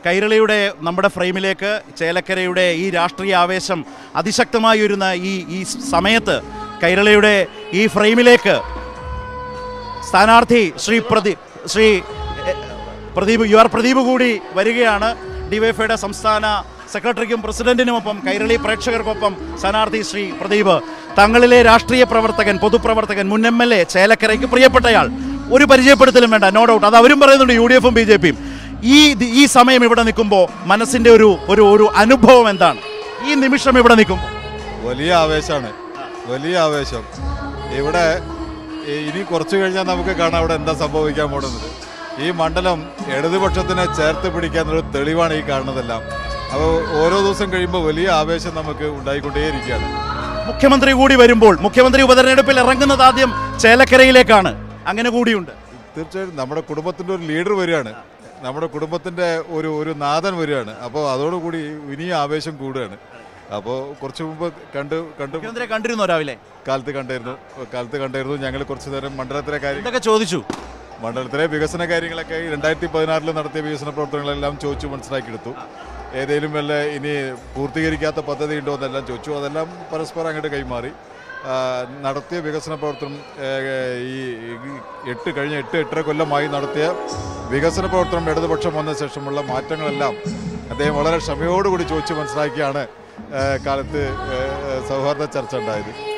കൈരളിയുടെ നമ്മുടെ ഫ്രെയിമിലേക്ക് ചേലക്കരയുടെ ഈ രാഷ്ട്രീയ ആവേശം അതിശക്തമായി വരുന്ന ഈ ഈ സമയത്ത് കൈരളിയുടെ ഈ ഫ്രെയിമിലേക്ക് സ്ഥാനാർത്ഥി ശ്രീ പ്രദീപ് ശ്രീ എ, പ്രദീപ് യു ആർ പ്രദീപ് കൂടി വരികയാണ് ഡിവൈഫൈയുടെ സംസ്ഥാന സെക്രട്ടറിക്കും പ്രസിഡന്റിനുമൊപ്പം കൈരളി പ്രേക്ഷകർക്കൊപ്പം സ്ഥാനാർത്ഥി ശ്രീ പ്രദീപ് തങ്ങളിലെ രാഷ്ട്രീയ പ്രവർത്തകൻ പൊതുപ്രവർത്തകൻ മുൻ എം എൽ എ ചേലക്കരയ്ക്ക് പ്രിയപ്പെട്ടയാൾ ഒരു പരിചയപ്പെടുത്തലും വേണ്ട നോ ഡൗട്ട് അത് അവരും പറയുന്നുണ്ട് യു ഡി എഫും ബി ജെ പിയും ഈ ഈ സമയം ഇവിടെ നിൽക്കുമ്പോൾ മനസ്സിൻ്റെ ഒരു ഒരു ഒരു അനുഭവം എന്താണ് ഈ നിമിഷം ഇവിടെ നിൽക്കുമ്പോൾ വലിയ ആവേശമാണ് വലിയ ആവേശം ഇവിടെ ഈ ഇനി കുറച്ച് കഴിഞ്ഞാൽ നമുക്ക് കാണാം അവിടെ എന്താ സംഭവിക്കാൻ പോകുന്നത് ഈ മണ്ഡലം ഇടതുപക്ഷത്തിനെ ചേർത്ത് പിടിക്കാനൊരു തെളിവാണ് ഈ കാണുന്നതെല്ലാം അപ്പോൾ ഓരോ ദിവസം കഴിയുമ്പോൾ വലിയ ആവേശം നമുക്ക് ഉണ്ടായിക്കൊണ്ടേയിരിക്കുകയാണ് മുഖ്യമന്ത്രി കൂടി വരുമ്പോൾ മുഖ്യമന്ത്രി ഉപതെരഞ്ഞെടുപ്പിൽ ഇറങ്ങുന്നത് ആദ്യം ചേലക്കരയിലേക്കാണ് അങ്ങനെ കൂടിയുണ്ട് തീർച്ചയായും നമ്മുടെ കുടുംബത്തിൻ്റെ ഒരു ലീഡർ വരികയാണ് നമ്മുടെ കുടുംബത്തിൻ്റെ ഒരു ഒരു നാഥൻ വരികയാണ് അപ്പോൾ അതോടുകൂടി ഇനിയും ആവേശം കൂടുകയാണ് അപ്പോൾ കുറച്ച് മുമ്പ് കണ്ട് കണ്ട് മുഖ്യമന്ത്രിയെ കണ്ടിരുന്നോ രാവിലെ കാലത്ത് കണ്ടായിരുന്നു കാലത്ത് കണ്ടായിരുന്നു ഞങ്ങൾ കുറച്ച് നേരം മണ്ഡലത്തിലെ കാര്യം എന്തൊക്കെ ചോദിച്ചു മണ്ഡലത്തിലെ വികസന കാര്യങ്ങളൊക്കെ രണ്ടായിരത്തി പതിനാറിൽ നടത്തിയ വികസന പ്രവർത്തനങ്ങളെല്ലാം ചോദിച്ചു മനസ്സിലാക്കിയെടുത്തു ഏതെങ്കിലും വല്ല ഇനി പൂർത്തീകരിക്കാത്ത പദ്ധതി ഉണ്ടോ എന്നെല്ലാം ചോദിച്ചു അതെല്ലാം പരസ്പരം അങ്ങോട്ട് കൈമാറി ആ, നടത്തിയ വികസന പ്രവർത്തനം ഏ, ഈ ഈ എട്ട് കഴിഞ്ഞ എട്ട് എട്ടര കൊല്ലമായി നടത്തിയ വികസന പ്രവർത്തനം ഇടതുപക്ഷം വന്ന ശേഷമുള്ള മാറ്റങ്ങളെല്ലാം അദ്ദേഹം വളരെ ക്ഷമയോടുകൂടി ചോദിച്ചു മനസ്സിലാക്കിയാണ് ഏ, കാലത്ത് ഏ, സൗഹാർദ്ദ ചർച്ച ഉണ്ടായത്